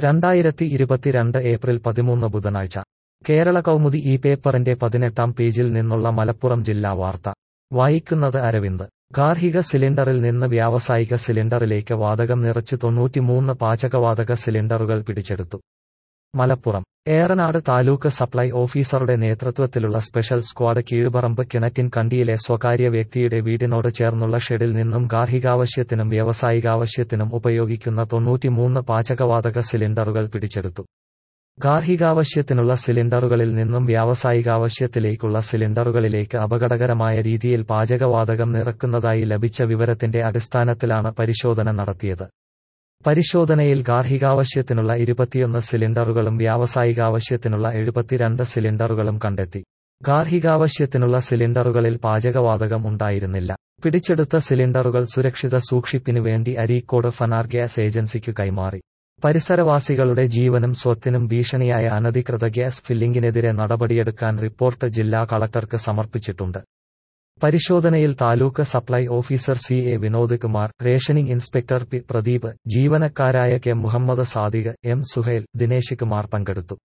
രണ്ടായിരത്തി ഇരുപത്തിരണ്ട് ഏപ്രിൽ പതിമൂന്ന് ബുധനാഴ്ച കേരള കൗമുദി ഈ പേപ്പറിന്റെ പതിനെട്ടാം പേജിൽ നിന്നുള്ള മലപ്പുറം ജില്ലാ വാർത്ത വായിക്കുന്നത് അരവിന്ദ് ഗാർഹിക സിലിണ്ടറിൽ നിന്ന് വ്യാവസായിക സിലിണ്ടറിലേക്ക് വാതകം നിറച്ച് തൊണ്ണൂറ്റിമൂന്ന് പാചകവാതക സിലിണ്ടറുകൾ പിടിച്ചെടുത്തു മലപ്പുറം ഏറനാട് താലൂക്ക് സപ്ലൈ ഓഫീസറുടെ നേതൃത്വത്തിലുള്ള സ്പെഷ്യൽ സ്ക്വാഡ് കീഴുപറമ്പ് കിണറ്റിൻ കണ്ടിയിലെ സ്വകാര്യ വ്യക്തിയുടെ വീടിനോട് ചേർന്നുള്ള ഷെഡിൽ നിന്നും ഗാർഹികാവശ്യത്തിനും വ്യാവസായികാവശ്യത്തിനും ഉപയോഗിക്കുന്ന തൊണ്ണൂറ്റിമൂന്ന് പാചകവാതക സിലിണ്ടറുകൾ പിടിച്ചെടുത്തു ഗാർഹികാവശ്യത്തിനുള്ള സിലിണ്ടറുകളിൽ നിന്നും വ്യാവസായികാവശ്യത്തിലേക്കുള്ള സിലിണ്ടറുകളിലേക്ക് അപകടകരമായ രീതിയിൽ പാചകവാതകം നിറക്കുന്നതായി ലഭിച്ച വിവരത്തിന്റെ അടിസ്ഥാനത്തിലാണ് പരിശോധന നടത്തിയത് പരിശോധനയിൽ ഗാർഹികാവശ്യത്തിനുള്ള ഇരുപത്തിയൊന്ന് സിലിണ്ടറുകളും വ്യാവസായികാവശ്യത്തിനുള്ള എഴുപത്തിരണ്ട് സിലിണ്ടറുകളും കണ്ടെത്തി ഗാർഹികാവശ്യത്തിനുള്ള സിലിണ്ടറുകളിൽ പാചകവാതകം ഉണ്ടായിരുന്നില്ല പിടിച്ചെടുത്ത സിലിണ്ടറുകൾ സുരക്ഷിത സൂക്ഷിപ്പിനു വേണ്ടി അരീക്കോട് ഫനാർ ഗ്യാസ് ഏജൻസിക്കു കൈമാറി പരിസരവാസികളുടെ ജീവനും സ്വത്തിനും ഭീഷണിയായ അനധികൃത ഗ്യാസ് ഫില്ലിംഗിനെതിരെ നടപടിയെടുക്കാൻ റിപ്പോർട്ട് ജില്ലാ കളക്ടർക്ക് സമർപ്പിച്ചിട്ടുണ്ട് പരിശോധനയിൽ taluk supply officer C A Vinod Kumar rationing inspector P Pradeep ജീവനക്കാരായ കെ മുഹമ്മദ് സാദിഖ് എം സുഹൈൽ ദിനേശ് കുമാർ പങ്കെടുത്തു